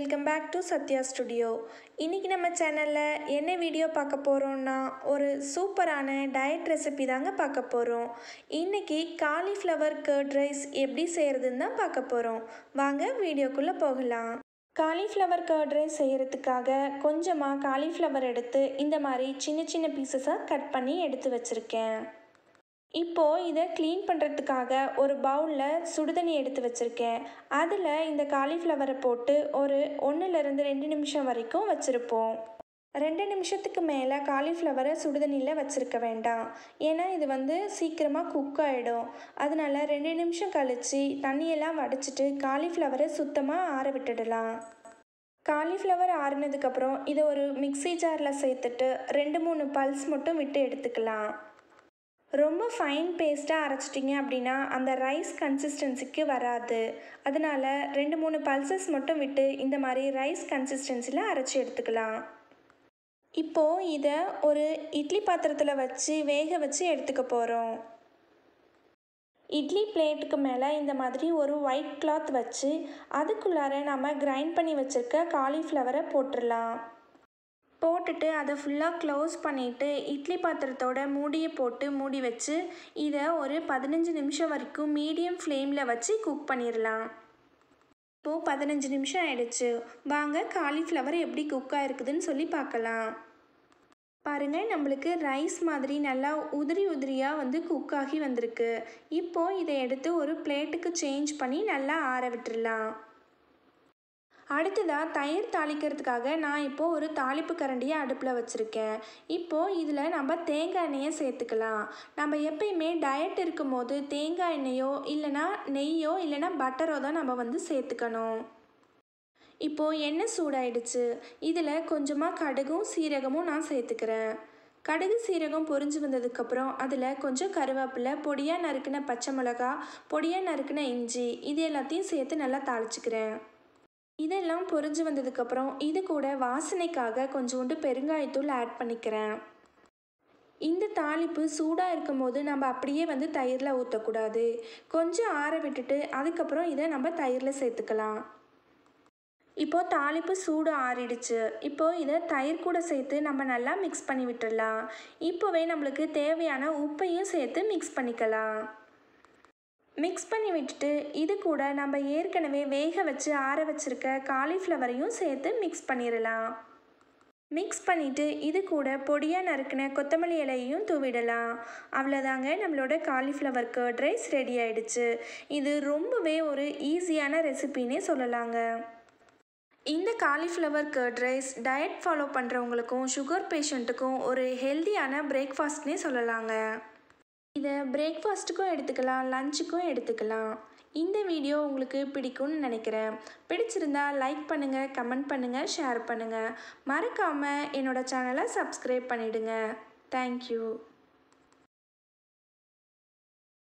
welcome back to Sathya studio இன்றைக்கி நம்ம சேனலில் என்ன வீடியோ பார்க்க போகிறோம்னா ஒரு சூப்பரான டயட் ரெசிபி தாங்க பார்க்க போகிறோம் இன்றைக்கி காலிஃப்ளவர் கர்ட் ரைஸ் எப்படி செய்கிறதுன்னு தான் பார்க்க போகிறோம் வாங்க வீடியோக்குள்ளே போகலாம் காலிஃப்ளவர் கர்ட் ரைஸ் செய்கிறதுக்காக கொஞ்சமாக காலிஃப்ளவர் எடுத்து இந்த மாதிரி சின்ன சின்ன பீசஸாக கட் பண்ணி எடுத்து வச்சுருக்கேன் இப்போது இதை க்ளீன் பண்ணுறதுக்காக ஒரு பவுலில் சுடுதண்ணி எடுத்து வச்சுருக்கேன் அதில் இந்த காலிஃப்ளவரை போட்டு ஒரு ஒன்றுலேருந்து ரெண்டு நிமிஷம் வரைக்கும் வச்சுருப்போம் ரெண்டு நிமிஷத்துக்கு மேலே காலிஃப்ளவரை சுடுதண்ணியில் வச்சுருக்க வேண்டாம் ஏன்னா இது வந்து சீக்கிரமாக குக் ஆகிடும் அதனால ரெண்டு நிமிஷம் கழித்து தண்ணியெல்லாம் வடிச்சிட்டு காலிஃப்ளவரை சுத்தமாக ஆற விட்டுடலாம் காலிஃப்ளவர் ஆறுனதுக்கப்புறம் இதை ஒரு மிக்ஸி ஜாரில் சேர்த்துட்டு ரெண்டு மூணு பல்ஸ் மட்டும் விட்டு எடுத்துக்கலாம் ரொம்ப ஃபைன் பேஸ்ட்டாக அரைச்சிட்டிங்க அப்படின்னா அந்த ரைஸ் கன்சிஸ்டன்சிக்கு வராது அதனால் ரெண்டு மூணு பல்சஸ் மட்டும் விட்டு இந்த மாதிரி ரைஸ் கன்சிஸ்டன்சியில் அரைச்சி எடுத்துக்கலாம் இப்போது இதை ஒரு இட்லி பாத்திரத்தில் வச்சு வேக வச்சு எடுத்துக்க போகிறோம் இட்லி பிளேட்டுக்கு மேலே இந்த மாதிரி ஒரு ஒயிட் கிளாத் வச்சு அதுக்குள்ளார நம்ம கிரைண்ட் பண்ணி வச்சுருக்க காலிஃப்ளவரை போட்டுடலாம் போட்டுட்டு அதை ஃபுல்லாக க்ளோஸ் பண்ணிவிட்டு இட்லி பாத்திரத்தோட மூடியை போட்டு மூடி வச்சு இதை ஒரு பதினஞ்சு நிமிஷம் வரைக்கும் மீடியம் ஃப்ளேமில் வச்சு குக் பண்ணிடலாம் இப்போது பதினஞ்சு நிமிஷம் ஆயிடுச்சு வாங்க காலிஃப்ளவர் எப்படி குக் ஆகிருக்குதுன்னு சொல்லி பார்க்கலாம் பாருங்கள் நம்மளுக்கு ரைஸ் மாதிரி நல்லா உதிரி உதிரியாக வந்து குக் ஆகி வந்திருக்கு இப்போது இதை எடுத்து ஒரு பிளேட்டுக்கு சேஞ்ச் பண்ணி நல்லா ஆற விட்டுடலாம் அடுத்ததாக தயிர் தாளிக்கிறதுக்காக நான் இப்போது ஒரு தாளிப்பு கரண்டியை அடுப்பில் வச்சுருக்கேன் இப்போது இதில் நம்ம தேங்காய் எண்ணெயை சேர்த்துக்கலாம் நம்ம எப்பயுமே டயட் இருக்கும்போது தேங்காய் எண்ணெயோ இல்லைனா நெய்யோ இல்லைனா பட்டரோ தான் நம்ம வந்து சேர்த்துக்கணும் இப்போது எண்ணெய் சூடாயிடுச்சு இதில் கொஞ்சமாக கடுகும் சீரகமும் நான் சேர்த்துக்கிறேன் கடுகு சீரகம் பொரிஞ்சு வந்ததுக்கப்புறம் அதில் கொஞ்சம் கருவேப்பிலை பொடியாக நறுக்கின பச்சை மிளகா பொடியாக நறுக்கின இஞ்சி இது எல்லாத்தையும் சேர்த்து நல்லா தாளிச்சுக்கிறேன் இதெல்லாம் பொரிஞ்சு வந்ததுக்கப்புறம் இது கூட வாசனைக்காக கொஞ்சோண்டு பெருங்காயத்தூள் ஆட் பண்ணிக்கிறேன் இந்த தாளிப்பு சூடாக இருக்கும் போது நம்ம அப்படியே வந்து தயிரில் ஊற்றக்கூடாது கொஞ்சம் ஆற விட்டுட்டு அதுக்கப்புறம் இதை நம்ம தயிரில் சேர்த்துக்கலாம் இப்போது தாளிப்பு சூடு ஆறிடுச்சு இப்போது இதை தயிர் கூட சேர்த்து நம்ம நல்லா மிக்ஸ் பண்ணி விட்டுடலாம் இப்போவே நம்மளுக்கு தேவையான உப்பையும் சேர்த்து மிக்ஸ் பண்ணிக்கலாம் மிக்ஸ் பண்ணி விட்டுட்டு இது கூட நம்ம ஏற்கனவே வேக வச்சு ஆற வச்சுருக்க காலிஃப்ளவரையும் சேர்த்து மிக்ஸ் பண்ணிடலாம் மிக்ஸ் பண்ணிவிட்டு இது கூட பொடியாக நறுக்கின கொத்தமல்லி இலையையும் தூவிடலாம் அவ்வளோதாங்க நம்மளோட காலிஃப்ளவர் கர்ட் ரைஸ் ரெடி ஆயிடுச்சு இது ரொம்பவே ஒரு ஈஸியான ரெசிபின்னே சொல்லலாங்க இந்த cauliflower curd rice diet follow பண்ணுறவங்களுக்கும் சுகர் பேஷண்ட்டுக்கும் ஒரு ஹெல்த்தியான பிரேக்ஃபாஸ்ட்னே சொல்லலாங்க இதை பிரேக்ஃபாஸ்ட்டுக்கும் எடுத்துக்கலாம் லஞ்சுக்கும் எடுத்துக்கலாம் இந்த வீடியோ உங்களுக்கு பிடிக்கும்னு நினைக்கிறேன் பிடிச்சிருந்தா லைக் பண்ணுங்கள் கமெண்ட் பண்ணுங்கள் ஷேர் பண்ணுங்கள் மறக்காமல் என்னோடய சேனலை சப்ஸ்கிரைப் பண்ணிவிடுங்க தேங்க்யூ